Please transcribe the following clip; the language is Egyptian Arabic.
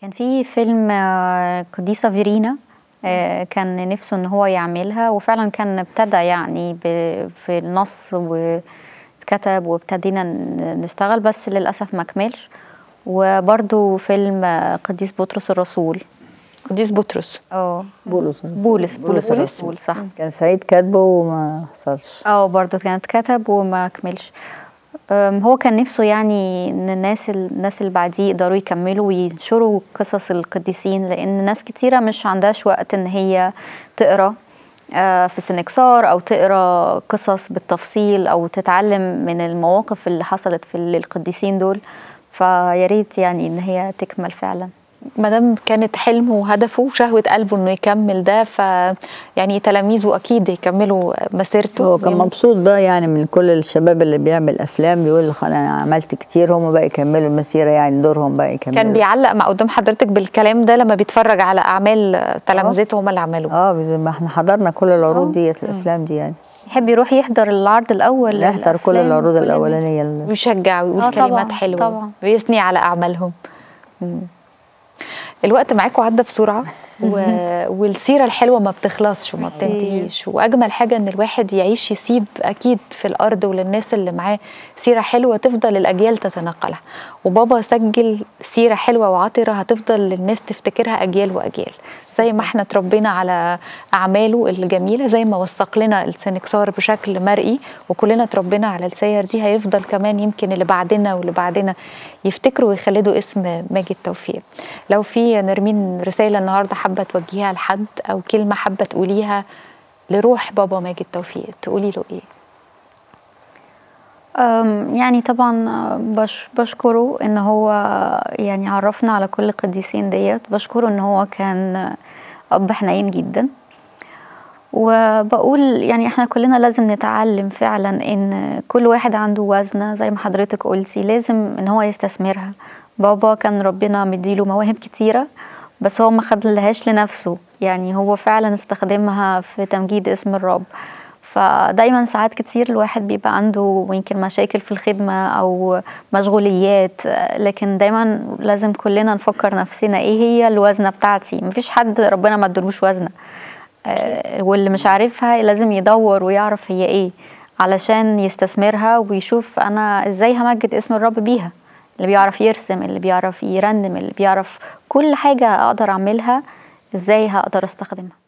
كان في فيلم آه، قديسة فيرينا آه، كان نفسه ان هو يعملها وفعلا كان ابتدى يعني ب- في النص واتكتب وابتدينا ن- نشتغل بس للأسف ما كملش وبرضو فيلم آه، قديس بطرس الرسول قديس بطرس اه بولس بولس بولس بولس. الرسول صح كان سعيد كاتبه وما حصلش اه برضو كانت كتب وما كملش أم، هو كان نفسه يعني ان الناس الناس اللي بعديه يقدروا يكملوا وينشروا قصص القديسين لان ناس كتيره مش عندهاش وقت ان هي تقرا آه، في سنكسار او تقرا قصص بالتفصيل او تتعلم من المواقف اللي حصلت في القديسين دول فيا ريت يعني ان هي تكمل فعلا ما دام كانت حلمه وهدفه وشهوه قلبه انه يكمل ده ف يعني تلاميذه اكيد يكملوا مسيرته هو كان ويم- مبسوط بقى يعني من كل الشباب اللي بيعمل افلام بيقول خلاص انا عملت كتير هم بقى يكملوا المسيره يعني دورهم بقى يكملوا كان بيعلق مع قدام حضرتك بالكلام ده لما بيتفرج على اعمال تلامذته هم اللي عملوها اه ما احنا حضرنا كل العروض ديت الافلام دي يعني يحب يروح يحضر العرض الاول نحضر كل للأفلام العروض وكل ال- الاولانيه اللي ويشجع ويقول آه طبعاً، كلمات حلوه طبعاً. ويثني على اعمالهم مم. الوقت معاكم عدى بسرعه و... والسيره الحلوه ما بتخلصش وما بتنتهيش واجمل حاجه ان الواحد يعيش يسيب اكيد في الارض وللناس اللي معاه سيره حلوه تفضل الاجيال تتناقلها وبابا سجل سيره حلوه وعطره هتفضل للناس تفتكرها اجيال واجيال زي ما احنا اتربينا على اعماله الجميله زي ما وثق لنا السنكسار بشكل مرئي وكلنا اتربينا على السير دي هيفضل كمان يمكن اللي بعدنا واللي بعدنا يفتكروا ويخلدوا اسم ماجد توفيق لو في نرمين رساله النهارده حابه توجهيها لحد او كلمه حابه تقوليها لروح بابا ماجد توفيق تقولي له ايه أم، يعني طبعا آه، بش بشكره ان هو يعني عرفنا على كل القديسين ديت بشكره ان هو كان اب حنين جدا وبقول يعني احنا كلنا لازم نتعلم فعلا ان كل واحد عنده وزنة زي ما حضرتك قلتي لازم ان هو يستثمرها بابا كان ربنا مديله مواهب كتيرة بس هو ما خدلهاش لنفسه يعني هو فعلا استخدمها في تمجيد اسم الرب فدايما ساعات كتير الواحد بيبقى عنده يمكن مشاكل في الخدمة أو مشغوليات لكن دايما لازم كلنا نفكر نفسنا ايه هي الوزنة بتاعتي مفيش حد ربنا ما ادلوش وزنة آه، واللي مش عارفها لازم يدور ويعرف هي ايه علشان يستثمرها ويشوف انا ازاي همجد اسم الرب بيها اللي بيعرف يرسم اللي بيعرف يرنم اللي بيعرف كل حاجة اقدر اعملها ازاي هقدر استخدمها